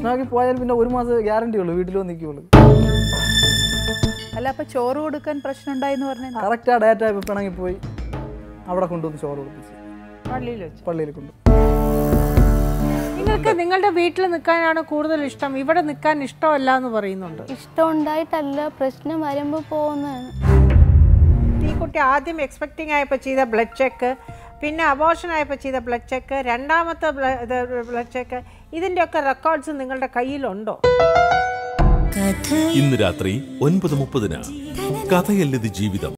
പ്രശ്നമാക്കി പോയാൽ പിന്നെ ഒരു മാസം ഗ്യാരണ്ടി ഉള്ളൂ വീട്ടിൽ വന്ന് നിൽക്കുള്ളൂ അല്ല അപ്പൊ ചോറ് കൊടുക്കാൻ പ്രശ്നം ഉണ്ടായെന്ന് പറഞ്ഞത് കറക്റ്റ് ആ ഡേറ്റ പിണങ്ങി പോയി അവിടെ കൊണ്ടുവന്ന് ചോറ് കൊടുപ്പിച്ചു പള്ളിയിൽ വെച്ച് പള്ളിയിൽ കൊണ്ടു നിങ്ങൾക്ക് നിങ്ങളുടെ വീട്ടിൽ നിൽക്കാനാണ് കൂടുതൽ ഇഷ്ടം ഇവിടെ നിൽക്കാൻ ഇഷ്ടമല്ല എന്ന് പറയുന്നുണ്ട് ഇഷ്ടം ഉണ്ടായിട്ടല്ല പ്രശ്നം വരുമ്പോൾ പോകുന്നതാണ് ഈ കുട്ടി ആദ്യം എക്സ്പെക്റ്റിംഗ് ആയപ്പോൾ ചെയ്ത ബ്ലഡ് ചെക്ക് പിന്നെ അബോർഷൻ ആയപ്പോൾ ചെയ്ത ബ്ലഡ് ചെക്ക് രണ്ടാമത്തെ ബ്ലഡ് ചെക്ക് ഇതിൻ്റെയൊക്കെ റെക്കോർഡ്സ് നിങ്ങളുടെ കയ്യിലുണ്ടോ ഇന്ന് രാത്രി ഒൻപത് മുപ്പതിന് കഥയല്ലത് ജീവിതം